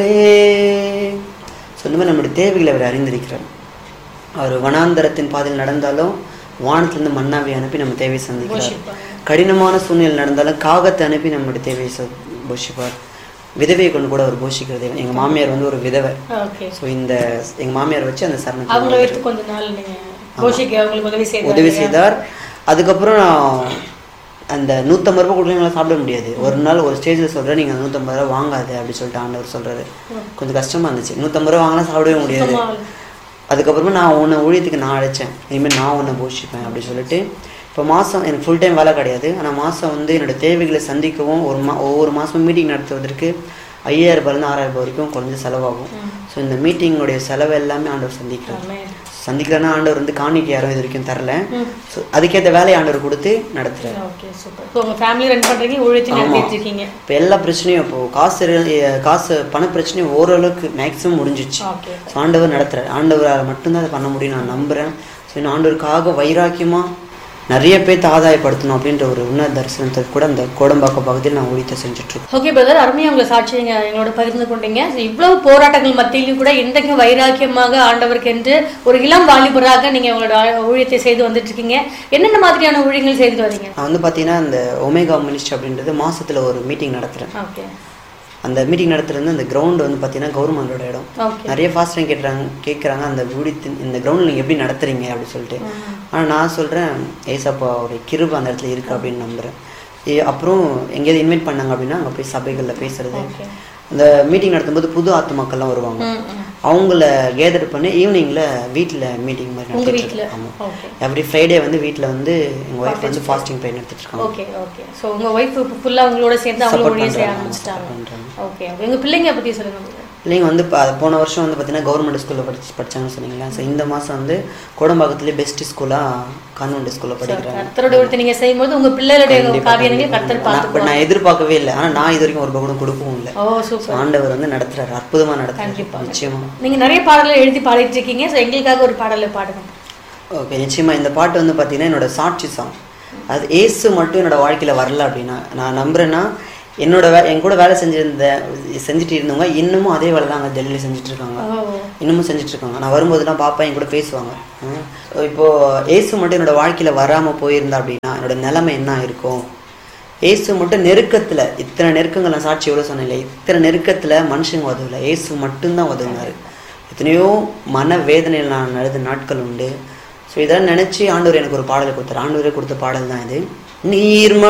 So இந்த மாதிரி நம்முடைய தேவைகளை அவர் அறிந்திருக்கிறார் அவர் வனாந்தரத்தின் பாதையில் நடந்தாலும் வானத்திலிருந்து மன்னாவை அனுப்பி நம்ம தேவையை சந்திக்கிறார் போஷிப்பாங்க. கடினமான சூழ்நிலை நடந்தாலும் காகத்தை அனுப்பி நம்முடைய தேவையை ச- போஷிப்பார் விதவையை கொண்டு கூட அவர் போஷிக்கிற தேவன் எங்கள் மாமியார் வந்து ஒரு விதவை ஓகே ஸோ இந்த எங்கள் மாமியார் வச்சு அந்த சரணத்தை அவங்கள வைத்து கொஞ்ச நாள் நீங்க கோஷிக்கு அவங்களுக்கு உதவி செய்து உதவி செய்தார் அதுக்கப்புறம் நான் அந்த நூற்றம்பது ரூபாய் கொடுக்க எங்களால் சாப்பிட முடியாது ஒரு நாள் ஒரு ஸ்டேஜில் சொல்கிறேன் நீங்கள் அந்த நூற்றம்பது ரூபா வாங்காது அப்படி சொல்லிட்டு ஆண்டவர் சொல்கிறாரு கொஞ்சம் கஷ்டமாக இருந்துச்சு நூற்றம்பது ரூபா வாங்கினா சாப்பிடவே முடியாது அதுக்கப்புறமா நான் உன்னை ஊழியத்துக்கு நான் அழைச்சேன் இனிமேல் நான் உன்னை போஷிப்பேன் அப்படி சொல்லிட்டு இப்போ மாதம் எனக்கு ஃபுல் டைம் வேலை கிடையாது ஆனால் மாதம் வந்து என்னோட தேவைகளை சந்திக்கவும் ஒரு மா ஒவ்வொரு மாதமும் மீட்டிங் நடத்துவதற்கு ஐயாயிரம் ரூபாயிலேருந்து ஆறாயிரம் ரூபாய் வரைக்கும் குறைஞ்ச செலவாகும் ஸோ இந்த மீட்டிங்கோடைய செலவு எல்லாமே ஆண்டவர் சந்திக்கிறார் சந்திக்கிறனா ஆண்டவர் வந்து காணிக்கை யாரும் இது வரைக்கும் தரல ஸோ அதுக்கேற்ற வேலையை ஆண்டவர் கொடுத்து நடத்துறாரு ஓகே சூப்பர் ஸோ உங்க ஃபேமிலி ரன் பண்றீங்க ஊழியத்தை நடத்திட்டு இருக்கீங்க இப்போ எல்லா பிரச்சனையும் இப்போ காசு இரு- காசு பண பிரச்சனையும் ஓரளவுக்கு மேக்ஸிமம் முடிஞ்சிச்சு ஓகே ஸோ ஆண்டவர் நடத்துறாரு ஆண்டவரால் மட்டும்தான் அதை பண்ண முடியும் நான் நம்புறேன் ஸோ இன்னும் ஆண்டவருக்காக வைராக்கியமா நிறைய பேர்த்த ஆதாயப்படுத்தணும் அப்படின்ற ஒரு உன்னத தரிசனத்தை கூட அந்த கோடம்பாக்கம் பகுதியில் நான் ஊழியத்தை செஞ்சுட்டு இருக்கேன் ஓகே பிரதர் அருமையா உங்களை சாட்சி நீங்க எங்களோட பகிர்ந்து கொண்டீங்க So, இவ்வளவு போராட்டங்கள் மத்தியிலும் கூட இன்றைக்கும் வைராக்கியமாக ஆண்டவருக்கு என்று ஒரு இளம் வாலிபராக நீங்க உங்களோட ஆ- ஊழியத்தை செய்து வந்துட்டு இருக்கீங்க என்னென்ன மாதிரியான ஊழியங்கள் செய்து வரீங்க நான் வந்து பார்த்தீங்கன்னா இந்த ஒமேகா மினிஸ்ட்ரி அப்படின்றது மாசத்துல ஒரு மீட்டிங் நடத்துறேன் ஓகே அந்த மீட்டிங் நடத்துறது அந்த கிரவுண்ட் வந்து பார்த்தீங்கன்னா கவர்மெண்டோட இடம் ஓகே நிறைய ஃபாஸ்ட் கேட்குறாங்க கேட்குறாங்க அந்த ஊழியத்தின் இந்த கிரவுண்டில் நீங்கள் எப்படி நடத்துறீங்க அப்படின்னு சொல்லிட்டு ஆனால் நான் சொல்கிறேன் ஏசப்பா ஒரு கிருப அந்த இடத்துல இருக்குது அப்படின்னு நம்புகிறேன் அப்புறம் எங்கேயாவது இன்வைட் பண்ணாங்க அப்படின்னா அங்கே போய் சபைகளில் பேசுறது ஓகே அந்த மீட்டிங் நடத்தும்போது புது ஆத்துமாக்கள்லாம் வருவாங்க ம், ம். அவங்கள கேதர் பண்ணி ஈவினிங்கில் வீட்டில் மீட்டிங் மாதிரி உங்க நடத்திட்டு வீட்ல ஆமாம் ஓகே எவ்ரி ஃப்ரைடே வந்து வீட்டில் வந்து எங்கள் ஒய்ஃப் வந்து ஃபாஸ்டிங் ப்ரே நடத்திட்டு இருக்காங்க ஓகே ஓகே ஸோ உங்க ஒய்ஃப் ஃபுல்லா உங்களோட சேர்ந்து அவங்களும் Support ஊழியம் செய்ய பண்றாங்க, ஆரம்பிச்சிட்டாங்க support பண்றாங்க. ஓகே ஓகே எங்க பிள்ளைங்க பத்தி சொல்லுங்க பிள்ளைங்க வந்து இப்போ போன வருஷம் வந்து பார்த்தீங்கன்னா கவர்மெண்ட் ஸ்கூலில் படிச்சு படிச்சாங்கன்னு சொன்னீங்களா ஸோ இந்த மாதம் வந்து கோடம்பாக்கத்துலேயே பெஸ்ட் ஸ்கூலாக கான்வெண்ட் ஸ்கூலில் படிக்கிறாங்க கர்த்தரோட ஊழியத்தை நீங்க செய்யும்போது உங்க பிள்ளைகளுடைய காரியங்களை கர்த்தர் பார்த்து பட் நான் எதிர்பார்க்கவே இல்லை ஆனால் நான் இது வரைக்கும் ஒரு ரூபாய் கூட கொடுக்கவும் இல்லை ஓ So, சூப்பர் ஆண்டவர் வந்து நடத்துறாரு அற்புதமா நடத்துறாரு கண்டிப்பா. நிச்சயமா நீங்க நிறைய பாடல்கள் எழுதி பாடிட்டு இருக்கீங்க ஸோ எங்களுக்காக ஒரு பாடலை பாடுங்க ஓகே நிச்சயமா இந்த பாட்டு வந்து பார்த்தீங்கன்னா என்னோட சாட்சி சாங் அது ஏசு மட்டும் என்னோட வாழ்க்கையில வரல அப்படின்னா நான் நம்புறேன்னா என்னோட வே என் கூட வேலை செஞ்சிருந்த செஞ்சுட்டு இருந்தவங்க இன்னமும் அதே வேலை தான் அங்கே டெல்லியில் செஞ்சுட்டு இருக்காங்க ஓ இன்னமும் செஞ்சுட்டு இருக்காங்க நான் வரும்போதெல்லாம் பாப்பா என் கூட பேசுவாங்க ம். So, இப்போ ஏசு மட்டும் என்னோட வாழ்க்கையில வராம போயிருந்தா அப்படின்னா என்னோட நிலைமை என்ன இருக்கும் ஏசு மட்டும் நெருக்கத்துல இத்தனை நெருக்கங்கள் நான் சாட்சி எவ்வளோ சொன்னேன் இத்தனை நெருக்கத்துல மனுஷங்க உதவல ஏசு மட்டும்தான் உதவுனாரு எத்தனையோ மன வேதனையில் நான் அழுத நாட்கள் உண்டு ஸோ இதெல்லாம் நினைச்சு ஆண்டவர் எனக்கு ஒரு பாடலை கொடுத்தாரு ஆண்டவரே கொடுத்த பாடல் தான் இது நீர்